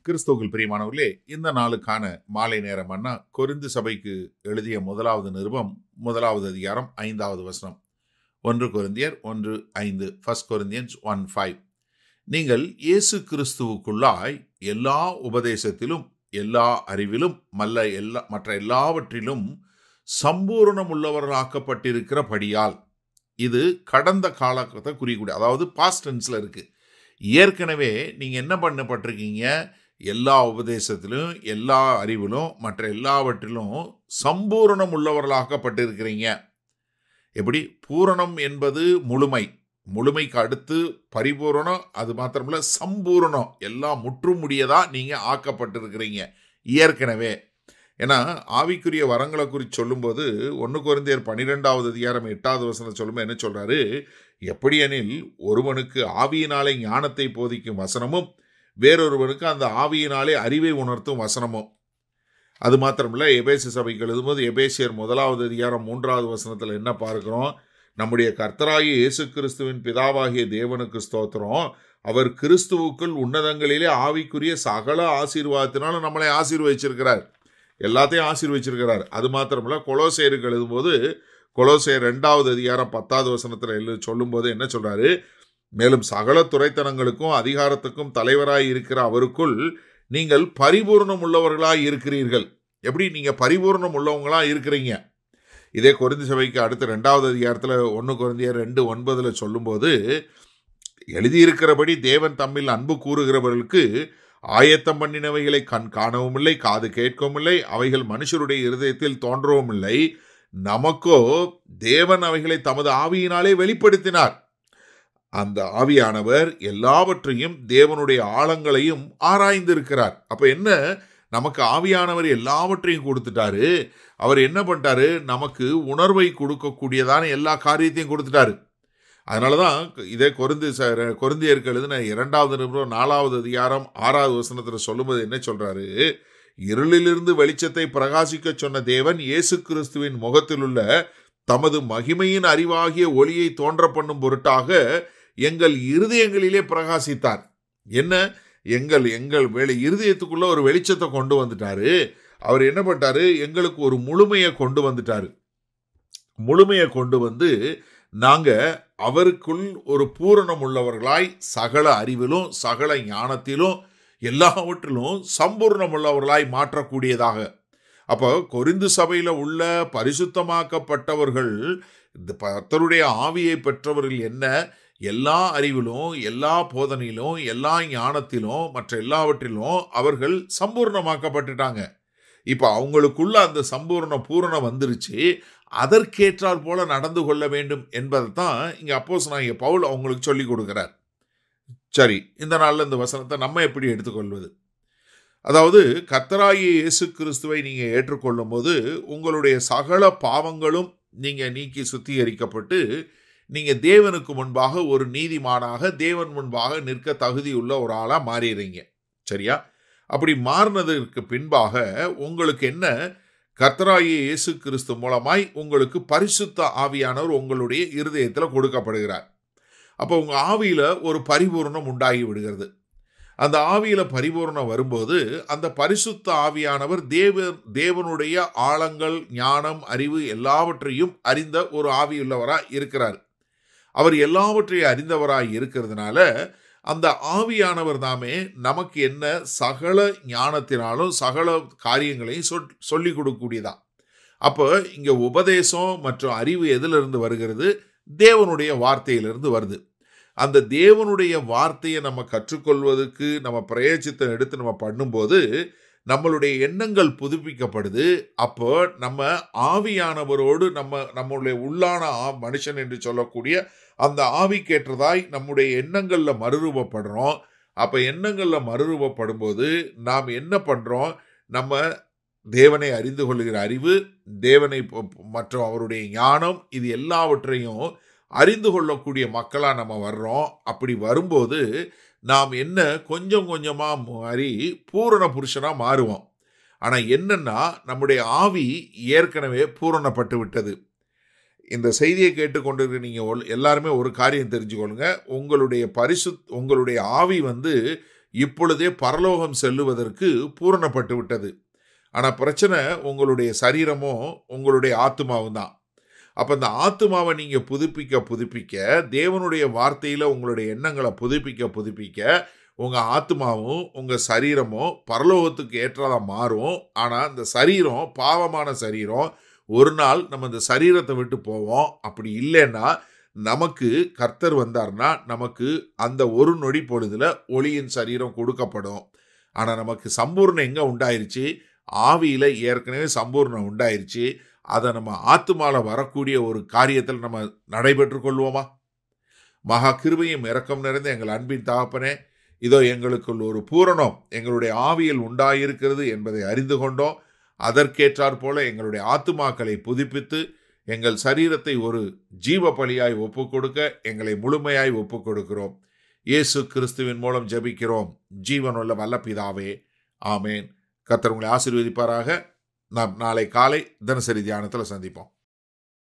கிறிஸ்துவுக்குள் பிரியமானவர்களே இந்த நாளுக்கான மாலை நேரம் அண்ணா கொரிந்து சபைக்கு எழுதிய முதலாவது நிருபம் முதலாவது அதிகாரம் ஐந்தாவது வசனம் ஒன்று கொரிந்தியர் ஒன்று ஐந்து ஃபர்ஸ்ட் கொரிந்தியன்ஸ் ஒன் ஃபைவ் நீங்கள் இயேசு கிறிஸ்துவுக்குள்ளாய் எல்லா உபதேசத்திலும் எல்லா அறிவிலும் மல்ல எல்லா மற்ற எல்லாவற்றிலும் சம்பூரணம் உள்ளவர்களாக்கப்பட்டிருக்கிறபடியால் இது கடந்த காலத்தை குறிக்கூடிய அதாவது பாஸ்ட் டென்ஸில் இருக்கு ஏற்கனவே நீங்கள் என்ன பண்ணப்பட்டிருக்கீங்க எல்லா உபதேசத்திலும் எல்லா அறிவிலும் மற்ற எல்லாவற்றிலும் சம்பூரணம் உள்ளவர்களாக்கப்பட்டிருக்கிறீங்க எப்படி பூரணம் என்பது முழுமை முழுமைக்கு அடுத்து பரிபூரணம் அது மாத்திரமில்ல சம்பூரணம் எல்லாம் முற்றும் முடியதா நீங்கள் ஆக்கப்பட்டிருக்கிறீங்க ஏற்கனவே ஏன்னா ஆவிக்குரிய வரங்களை குறித்து சொல்லும்போது ஒன்று குறைந்தர் பன்னிரெண்டாவது அதிகாரம் எட்டாவது வசனம் சொல்லும்போது என்ன சொல்றாரு எப்படி எனில் ஒருவனுக்கு ஆவியினாலே ஞானத்தை போதிக்கும் வசனமும் வேறொருவனுக்கு அந்த ஆவியினாலே அறிவை உணர்த்தும் வசனமும் அது மாத்திரமில்ல எபேசி சபைக்கு எழுதும்போது எபேசியர் முதலாவது அதிகாரம் மூன்றாவது வசனத்தில் என்ன பார்க்கிறோம் நம்முடைய கர்த்தராகிய இயேசு கிறிஸ்துவின் பிதாவாகிய தேவனுக்கு ஸ்தோத்திரம் அவர் கிறிஸ்துவுக்குள் உன்னதங்களிலே ஆவிக்குரிய சகல ஆசீர்வாதத்தினாலும் நம்மளை ஆசீர்வதிச்சிருக்கிறார் எல்லாத்தையும் ஆசீர்வச்சிருக்கிறார் அது மாத்திரமில்ல கொலோசேருக்கு எழுதும்போது கொலோசேர் ரெண்டாவது அதிகாரம் பத்தாவது வசனத்தில் எழு சொல்லும்போது என்ன சொல்றாரு மேலும் சகல துறைத்தனங்களுக்கும் அதிகாரத்துக்கும் தலைவராய் இருக்கிற அவருக்குள் நீங்கள் பரிபூர்ணம் உள்ளவர்களாய் இருக்கிறீர்கள் எப்படி நீங்க பரிபூர்ணம் உள்ளவங்களா இருக்கிறீங்க இதே குறைந்த சபைக்கு அடுத்த ரெண்டாவது அதிகாரத்தில் ஒன்று குறைந்தியர் ரெண்டு ஒன்பதுல சொல்லும்போது எழுதியிருக்கிறபடி தேவன் தம்மில் அன்பு கூறுகிறவர்களுக்கு ஆயத்தம் பண்ணினவைகளை கண் காணவும் இல்லை காது கேட்கவும் இல்லை அவைகள் மனுஷருடைய இருதயத்தில் தோன்றவும் இல்லை நமக்கோ தேவன் அவைகளை தமது ஆவியினாலே வெளிப்படுத்தினார் அந்த ஆவியானவர் எல்லாவற்றையும் தேவனுடைய ஆழங்களையும் ஆராய்ந்திருக்கிறார் அப்ப என்ன நமக்கு ஆவியானவர் எல்லாவற்றையும் கொடுத்துட்டாரு அவர் என்ன பண்ணிட்டாரு நமக்கு உணர்வை கொடுக்கக்கூடியதான எல்லா காரியத்தையும் கொடுத்துட்டாரு அதனால தான் இதே கொருந்து கொருந்தியருக்கு எழுதின இரண்டாவது நிமிடம் நாலாவது அதிகாரம் ஆறாவது வசனத்தில் சொல்லும்போது என்ன சொல்றாரு இருளிலிருந்து வெளிச்சத்தை பிரகாசிக்க சொன்ன தேவன் இயேசு கிறிஸ்துவின் முகத்தில் உள்ள தமது மகிமையின் அறிவாகிய ஒளியை தோன்ற பண்ணும் பொருட்டாக எங்கள் இருதயங்களிலே பிரகாசித்தார் என்ன எங்கள் எங்கள் வெளி இருதயத்துக்குள்ள ஒரு வெளிச்சத்தை கொண்டு வந்துட்டாரு அவர் என்ன பண்ணிட்டாரு எங்களுக்கு ஒரு முழுமையை கொண்டு வந்துட்டாரு முழுமையை கொண்டு வந்து நாங்க அவருக்குள் ஒரு பூரணம் உள்ளவர்களாய் சகல அறிவிலும் சகல ஞானத்திலும் எல்லாவற்றிலும் சம்பூர்ணம் உள்ளவர்களாய் மாற்றக்கூடியதாக அப்போ கொரிந்து சபையில் உள்ள பரிசுத்தமாக்கப்பட்டவர்கள் இந்த கர்த்தருடைய ஆவியை பெற்றவர்கள் என்ன எல்லா அறிவிலும் எல்லா போதனையிலும் எல்லா ஞானத்திலும் மற்ற எல்லாவற்றிலும் அவர்கள் சம்பூர்ணமாக்கப்பட்டுட்டாங்க இப்போ அவங்களுக்குள்ள அந்த சம்பூர்ண பூரணம் வந்துருச்சு அதற்கேற்றால் போல நடந்து கொள்ள வேண்டும் என்பதை தான் இங்கே அப்போஸ் நான் இங்கே பவுல் அவங்களுக்கு சொல்லி கொடுக்குறார் சரி இந்த நாளில் இந்த வசனத்தை நம்ம எப்படி எடுத்துக்கொள்வது அதாவது கத்தராகிய இயேசு கிறிஸ்துவை நீங்கள் ஏற்றுக்கொள்ளும் போது உங்களுடைய சகல பாவங்களும் நீங்கள் நீக்கி சுத்திகரிக்கப்பட்டு நீங்கள் தேவனுக்கு முன்பாக ஒரு நீதிமானாக தேவன் முன்பாக நிற்க தகுதியுள்ள ஒரு ஆளாக மாறிடுறீங்க சரியா அப்படி மாறினதற்கு பின்பாக உங்களுக்கு என்ன கர்த்தராகிய இயேசு கிறிஸ்து மூலமாய் உங்களுக்கு பரிசுத்த ஆவியானவர் உங்களுடைய இருதயத்தில் கொடுக்கப்படுகிறார் அப்போ உங்கள் ஆவியில் ஒரு பரிபூர்ணம் உண்டாகி விடுகிறது அந்த ஆவியில் பரிபூர்ணம் வரும்போது அந்த பரிசுத்த ஆவியானவர் தேவ தேவனுடைய ஆழங்கள் ஞானம் அறிவு எல்லாவற்றையும் அறிந்த ஒரு ஆவியுள்ளவராக இருக்கிறார் அவர் எல்லாவற்றையும் அறிந்தவராய் இருக்கிறதுனால அந்த ஆவியானவர் தாமே நமக்கு என்ன சகல ஞானத்தினாலும் சகல காரியங்களையும் சொல் சொல்லி கொடுக்கக்கூடியதா அப்போ இங்கே உபதேசம் மற்றும் அறிவு எதிலிருந்து வருகிறது தேவனுடைய வார்த்தையிலிருந்து வருது அந்த தேவனுடைய வார்த்தையை நம்ம கற்றுக்கொள்வதற்கு நம்ம பிரயோஜத்தை எடுத்து நம்ம பண்ணும்போது நம்மளுடைய எண்ணங்கள் புதுப்பிக்கப்படுது அப்போ நம்ம ஆவியானவரோடு நம்ம நம்மளுடைய உள்ளான மனுஷன் என்று சொல்லக்கூடிய அந்த ஆவிக்கேற்றதாய் நம்முடைய எண்ணங்களில் மறுரூபப்படுறோம் அப்போ எண்ணங்களில் மறுரூபப்படும் போது நாம் என்ன பண்ணுறோம் நம்ம தேவனை அறிந்து கொள்கிற அறிவு தேவனை மற்றும் அவருடைய ஞானம் இது எல்லாவற்றையும் அறிந்து கொள்ளக்கூடிய மக்களாக நம்ம வர்றோம் அப்படி வரும்போது நாம் என்ன கொஞ்சம் கொஞ்சமாக மாறி பூரண புருஷனாக மாறுவோம் ஆனால் என்னன்னா நம்முடைய ஆவி ஏற்கனவே பூரணப்பட்டு விட்டது இந்த செய்தியை கேட்டுக்கொண்டிருக்க நீங்கள் எல்லாருமே ஒரு காரியம் தெரிஞ்சுக்கொள்ளுங்க உங்களுடைய பரிசு உங்களுடைய ஆவி வந்து இப்பொழுதே பரலோகம் செல்லுவதற்கு பூரணப்பட்டு விட்டது ஆனால் பிரச்சனை உங்களுடைய சரீரமும் உங்களுடைய ஆத்மாவும் தான் அப்போ இந்த ஆத்மாவை நீங்கள் புதுப்பிக்க புதுப்பிக்க தேவனுடைய வார்த்தையில் உங்களுடைய எண்ணங்களை புதுப்பிக்க புதுப்பிக்க உங்கள் ஆத்மாவும் உங்கள் சரீரமும் பரலோகத்துக்கு ஏற்றதாக மாறும் ஆனால் இந்த சரீரம் பாவமான சரீரம் ஒரு நாள் நம்ம இந்த சரீரத்தை விட்டு போவோம் அப்படி இல்லைன்னா நமக்கு கர்த்தர் வந்தார்னா நமக்கு அந்த ஒரு நொடி பொழுதுல ஒளியின் சரீரம் கொடுக்கப்படும் ஆனால் நமக்கு சம்பூர்ணம் எங்கே உண்டாயிருச்சு ஆவியில் ஏற்கனவே சம்பூர்ணம் உண்டாயிருச்சு அதை நம்ம ஆத்துமால வரக்கூடிய ஒரு காரியத்தில் நம்ம நடைபெற்று கொள்வோமா மகா கிருபையும் இரக்கம் நிறைந்த எங்கள் அன்பின் தகப்பனே இதோ எங்களுக்குள் ஒரு பூரணம் எங்களுடைய ஆவியில் உண்டாயிருக்கிறது என்பதை அறிந்து கொண்டோம் அதற்கேற்றாற் போல எங்களுடைய ஆத்துமாக்களை புதுப்பித்து எங்கள் சரீரத்தை ஒரு ஜீவ பலியாய் ஒப்புக் கொடுக்க எங்களை முழுமையாய் ஒப்புக் கொடுக்கிறோம் இயேசு கிறிஸ்துவின் மூலம் ஜெபிக்கிறோம் ஜீவனுள்ள வல்ல பிதாவே ஆமேன் கர்த்தர் உங்களை ஆசீர்வதிப்பாராக நாம் நாளை காலை தினசரி தியானத்தில் சந்திப்போம்